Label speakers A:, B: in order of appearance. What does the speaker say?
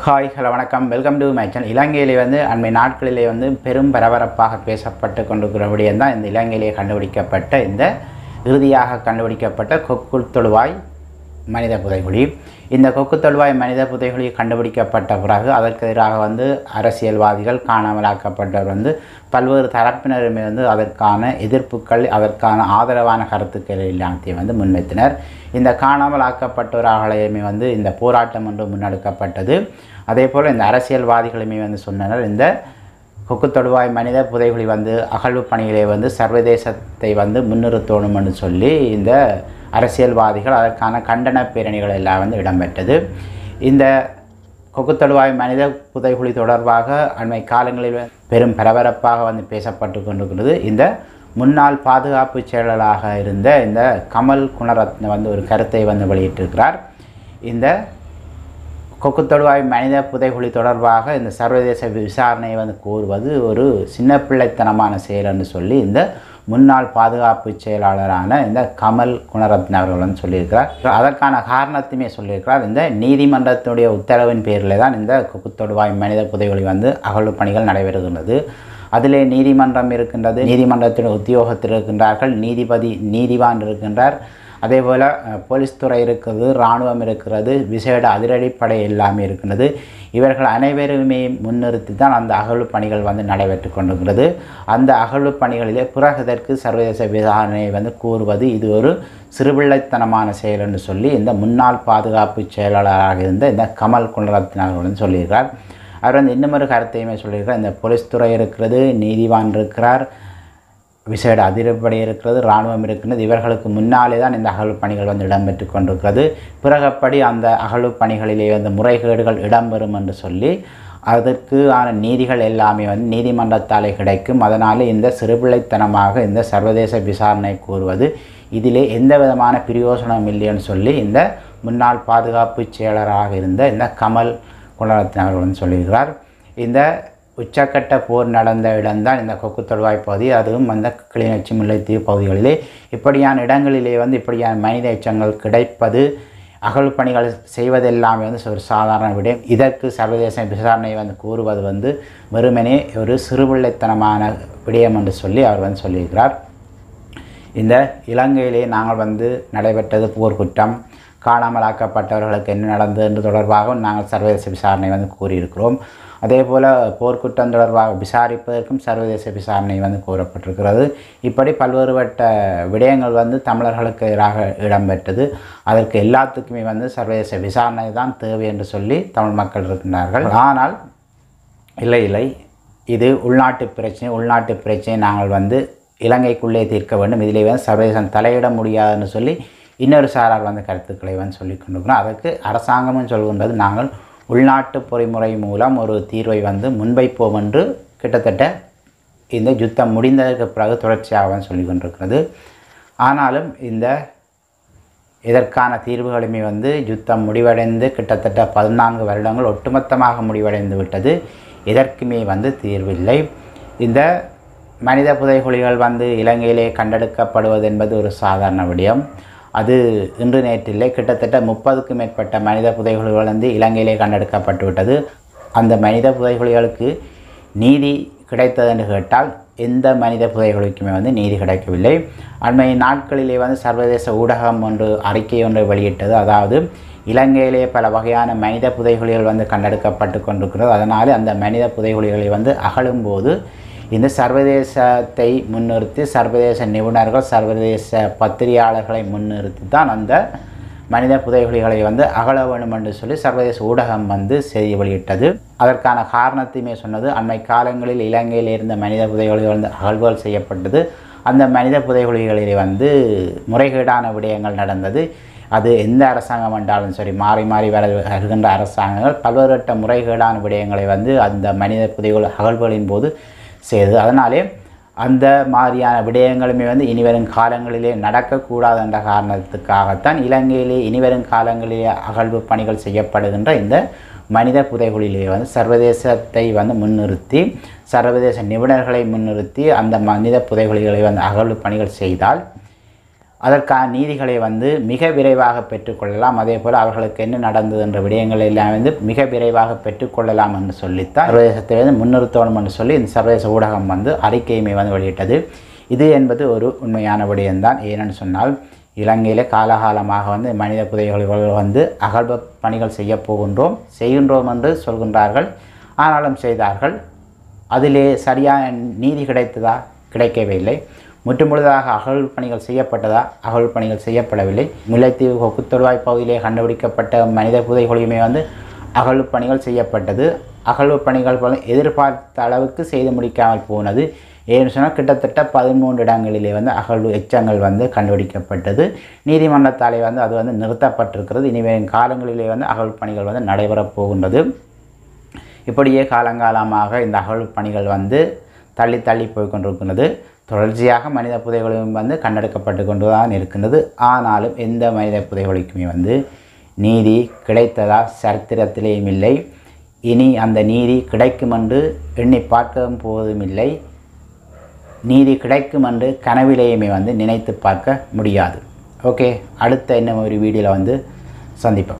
A: hi hello வணக்கம் welcome to my channel இலங்கையிலே வந்து அண்மை நாட்களிலே வந்து பெரும் பரபரப்பாக பேசப்பட்டு கொண்டிருக்கிற விடயம் தான் இந்த இலங்கையிலே கண்டுபிடிக்கப்பட்ட இந்த இறுதியாக கண்டுபிடிக்கப்பட்ட கொக்குள் தொழுவாய் மனித புதைகுழி இந்த கொக்கு தொழுவாய் மனித புதைகுழி கண்டுபிடிக்கப்பட்ட பிறகு அதற்கு எதிராக வந்து அரசியல்வாதிகள் காணாமலாக்கப்பட்டவர் வந்து பல்வேறு தரப்பினருமே வந்து அதற்கான எதிர்ப்புகள் அதற்கான ஆதரவான கருத்துக்கள் எல்லாத்தையும் வந்து முன்வைத்தனர் இந்த காணாமலாக்கப்பட்டவர்களையுமே வந்து இந்த போராட்டம் ஒன்று முன்னெடுக்கப்பட்டது அதே போல் இந்த அரசியல்வாதிகளுமே வந்து சொன்னனர் இந்த கொக்கு தொடுவாய் மனித புதைகுழி வந்து அகழ்வு பணிகளை வந்து சர்வதேசத்தை வந்து முன்னிறுத்தணும்னு சொல்லி இந்த அரசியல்வாதிகள் அதற்கான கண்டன பேரணிகள் எல்லாம் வந்து இடம்பெற்றது இந்த கொக்குத்தொடுவாய் மனித புதைகுழி தொடர்பாக அண்மை காலங்களில் பெரும் பரபரப்பாக வந்து பேசப்பட்டு கொண்டிருக்கிறது இந்த முன்னாள் பாதுகாப்பு செயலாளராக இருந்த இந்த கமல் குணரத்ன வந்து ஒரு கருத்தை வந்து வெளியிட்டிருக்கிறார் இந்த கொக்குத்தொடுவாய் மனித புதைகுழி தொடர்பாக இந்த சர்வதேச விசாரணையை வந்து கோருவது ஒரு சின்ன பிள்ளைத்தனமான செயல் என்று சொல்லி இந்த முன்னாள் பாதுகாப்பு செயலாளரான இந்த கமல் குணரத்ன அவர்கள் வந்து சொல்லியிருக்கிறார் அதற்கான காரணத்தையுமே சொல்லியிருக்கிறார் இந்த நீதிமன்றத்துடைய உத்தரவின் பேரில் தான் இந்த கொக்குத்தொடுவாய் மனித புதைகுழி வந்து அகழ்வு பணிகள் நடைபெறுகின்றது அதிலே நீதிமன்றம் இருக்கின்றது நீதிமன்றத்தின் உத்தியோகத்தில் இருக்கின்றார்கள் நீதிபதி நீதிவான் இருக்கின்றார் அதே போல் போலீஸ் துறை இருக்கிறது இராணுவம் இருக்கிறது விசேட அதிரடிப்படை எல்லாமே இருக்கின்றது இவர்கள் அனைவருமே முன்னிறுத்தி தான் அந்த அகழ்வு பணிகள் வந்து நடைபெற்று கொண்டிருக்கிறது அந்த அகழ்வு பணிகளிலே பிறகு இதற்கு சர்வதேச விசாரணையை வந்து கூறுவது இது ஒரு சிறுபிள்ளைத்தனமான செயல் என்று சொல்லி இந்த முன்னாள் பாதுகாப்பு செயலாளராக இருந்த இந்த கமல் குணரத்ன அவர்கள் வந்து சொல்லியிருக்கிறார் அவர் வந்து இன்னும் கருத்தையுமே சொல்லியிருக்கிறார் இந்த போலீஸ் துறை இருக்கிறது நீதிவான் இருக்கிறார் விசேட அதிரப்படை இருக்கிறது இராணுவம் இருக்கிறது இவர்களுக்கு முன்னாலே தான் இந்த அகழ்வு பணிகள் வந்து இடம்பெற்று கொண்டிருக்கிறது பிறகப்படி அந்த அகழ்வு பணிகளிலே வந்து முறைகேடுகள் இடம்பெறும் என்று சொல்லி அதற்கான நீதிகள் எல்லாமே வந்து நீதிமன்றத்தாலே கிடைக்கும் அதனால் இந்த சிறுபிள்ளைத்தனமாக இந்த சர்வதேச விசாரணை கூறுவது இதிலே எந்த விதமான பிரயோசனம் இல்லைன்னு சொல்லி இந்த முன்னாள் பாதுகாப்பு செயலராக இருந்த இந்த கமல் குணரத்ன அவர்கள் வந்து சொல்லியிருக்கிறார் இந்த உச்சக்கட்ட போர் நடந்த இடம்தான் இந்த கொக்கு தொழுவாய் பகுதி அதுவும் அந்த கிளிநொச்சி முல்லைத்தீவு பகுதிகளிலே இப்படியான இடங்களிலே வந்து இப்படியான மனித எச்சங்கள் கிடைப்பது அகழ்வு பணிகள் செய்வதெல்லாமே வந்து ஒரு சாதாரண விடயம் இதற்கு சர்வதேச விசாரணை வந்து கூறுவது வந்து வெறுமனே ஒரு சிறுபிள்ளைத்தனமான விடயம் என்று சொல்லி அவர் வந்து சொல்லியிருக்கிறார் இந்த இலங்கையிலே நாங்கள் வந்து நடைபெற்றது போர்க்குற்றம் காணாமலாக்கப்பட்டவர்களுக்கு என்ன நடந்தது என்று தொடர்பாக நாங்கள் சர்வதேச விசாரணை வந்து கூறியிருக்கிறோம் அதே போல் போர்க்குற்றம் தொடர்பாக விசாரிப்பதற்கும் சர்வதேச விசாரணை வந்து கூறப்பட்டிருக்கிறது இப்படி பல்வேறுபட்ட விடயங்கள் வந்து தமிழர்களுக்கு எதிராக இடம்பெற்றது அதற்கு எல்லாத்துக்குமே வந்து சர்வதேச விசாரணை தான் தேவை என்று சொல்லி தமிழ் மக்கள் இருக்கின்றார்கள் ஆனால் இல்லை இல்லை இது உள்நாட்டு பிரச்சனை உள்நாட்டு பிரச்சனை நாங்கள் வந்து இலங்கைக்குள்ளே தீர்க்க வேண்டும் இதிலே வந்து சர்வதேசம் தலையிட முடியாதுன்னு சொல்லி இன்னொரு சாரார் வந்து கருத்துக்களை வந்து சொல்லி கொண்டிருக்கிறோம் அதற்கு அரசாங்கமும் சொல்கின்றது நாங்கள் உள்நாட்டு பொறிமுறை மூலம் ஒரு தீர்வை வந்து முன்வைப்போம் என்று கிட்டத்தட்ட இந்த யுத்தம் முடிந்ததற்கு பிறகு தொடர்ச்சியாக வந்து சொல்லி கொண்டிருக்கிறது ஆனாலும் இந்த இதற்கான தீர்வுகளுமே வந்து யுத்தம் முடிவடைந்து கிட்டத்தட்ட பதினான்கு வருடங்கள் ஒட்டுமொத்தமாக முடிவடைந்து விட்டது இதற்குமே வந்து தீர்வில்லை இந்த மனித புதைகுழிகள் வந்து இலங்கையிலே கண்டெடுக்கப்படுவது என்பது ஒரு சாதாரண விடயம் அது இன்று நேற்றிலே கிட்டத்தட்ட முப்பதுக்கும் மேற்பட்ட மனித புதைகுழிகள் வந்து இலங்கையிலே கண்டெடுக்கப்பட்டு விட்டது அந்த மனித புதைகுழிகளுக்கு நீதி கிடைத்தது என்று கேட்டால் எந்த மனித புதைகுழிக்குமே வந்து நீதி கிடைக்கவில்லை அண்மை நாட்களிலே வந்து சர்வதேச ஊடகம் ஒன்று அறிக்கை ஒன்றை வெளியிட்டது அதாவது இலங்கையிலே பல வகையான மனித புதைகுழிகள் வந்து கண்டெடுக்கப்பட்டு கொண்டிருக்கிறது அதனால் அந்த மனித புதைகுழிகளை வந்து அகழும்போது இந்த சர்வதேசத்தை முன்னிறுத்தி சர்வதேச நிபுணர்கள் சர்வதேச பத்திரிகையாளர்களை முன்னிறுத்தி தான் அந்த மனித புதைகுழிகளை வந்து அகல வேண்டும் என்று சொல்லி சர்வதேச ஊடகம் வந்து செய்தி வெளியிட்டது அதற்கான காரணத்தையுமே சொன்னது அண்மை காலங்களில் இலங்கையில் இருந்த மனித புதைகுழிகள் வந்து அகழ்வுகள் செய்யப்பட்டது அந்த மனித புதைகுழிகளிலே வந்து முறைகேடான விடயங்கள் நடந்தது அது எந்த அரசாங்கம் என்றாலும் சரி மாறி மாறி வர வருகின்ற அரசாங்கங்கள் பல்வேறுபட்ட முறைகேடான விடயங்களை வந்து அந்த மனித புதைகுழி அகழ்வுகளின் போது செய்தது அதனாலே அந்த மாதிரியான விடயங்களுமே வந்து இனிவரும் காலங்களிலே நடக்கக்கூடாது என்ற காரணத்துக்காகத்தான் இலங்கையிலே இனிவரும் காலங்களிலே அகழ்வு பணிகள் செய்யப்படுகின்ற இந்த மனித புதைகுழியிலே வந்து சர்வதேசத்தை வந்து முன்னிறுத்தி சர்வதேச நிபுணர்களை முன்னிறுத்தி அந்த மனித புதைகுழிகளை வந்து அகழ்வு பணிகள் செய்தால் அதற்கான நீதிகளை வந்து மிக விரைவாக பெற்றுக்கொள்ளலாம் அதே போல் அவர்களுக்கு என்ன நடந்தது என்ற விடயங்களை எல்லாம் வந்து மிக விரைவாக பெற்றுக்கொள்ளலாம் என்று சொல்லித்தான் சர்வதேசத்தை வந்து முன்னிறுத்தணும் என்று சொல்லி இந்த சர்வதேச ஊடகம் வந்து அறிக்கையுமே வந்து வெளியிட்டது இது என்பது ஒரு உண்மையான விடயம்தான் ஏனென்னு சொன்னால் இலங்கையில் காலகாலமாக வந்து மனித புதைகள் வந்து அகழ்வு பணிகள் செய்ய போகின்றோம் செய்கின்றோம் என்று சொல்கின்றார்கள் ஆனாலும் செய்தார்கள் அதிலே சரியான நீதி கிடைத்ததா கிடைக்கவே இல்லை முற்றுமுழுதாக அகழ்வு பணிகள் செய்யப்பட்டதா அகழ்வு பணிகள் செய்யப்படவில்லை முல்லைத்தீவு கொக்குத்தொடுவாய் பகுதியிலே கண்டுபிடிக்கப்பட்ட மனித புதைகுழியுமே வந்து அகழ்வு பணிகள் செய்யப்பட்டது அகழ்வு பணிகள் போல எதிர்பார்த்த அளவுக்கு செய்து முடிக்காமல் போனது ஏன்னு சொன்னால் கிட்டத்தட்ட பதிமூன்று இடங்களிலே வந்து அகழ்வு எச்சங்கள் வந்து கண்டுபிடிக்கப்பட்டது நீதிமன்றத்தாலே வந்து அது வந்து நிறுத்தப்பட்டிருக்கிறது இனிவரும் காலங்களிலே வந்து அகழ்வு பணிகள் வந்து நடைபெறப் போகின்றது இப்படியே காலங்காலமாக இந்த அகழ்வு பணிகள் வந்து தள்ளி தள்ளி போய் கொண்டிருக்கின்றது தொடர்ச்சியாக மனித புதைகளும் வந்து கண்டெடுக்கப்பட்டு கொண்டு தான் இருக்கின்றது ஆனாலும் எந்த மனித புதைகளுக்குமே வந்து நீதி கிடைத்ததா சரித்திரத்திலேயும் இல்லை இனி அந்த நீதி கிடைக்கும் என்று எண்ணி பார்க்கவும் போவதும் இல்லை நீதி கிடைக்கும் என்று கனவிலேயுமே வந்து நினைத்து பார்க்க முடியாது ஓகே அடுத்த இன்னும் ஒரு வீடியோவில் வந்து சந்திப்போம்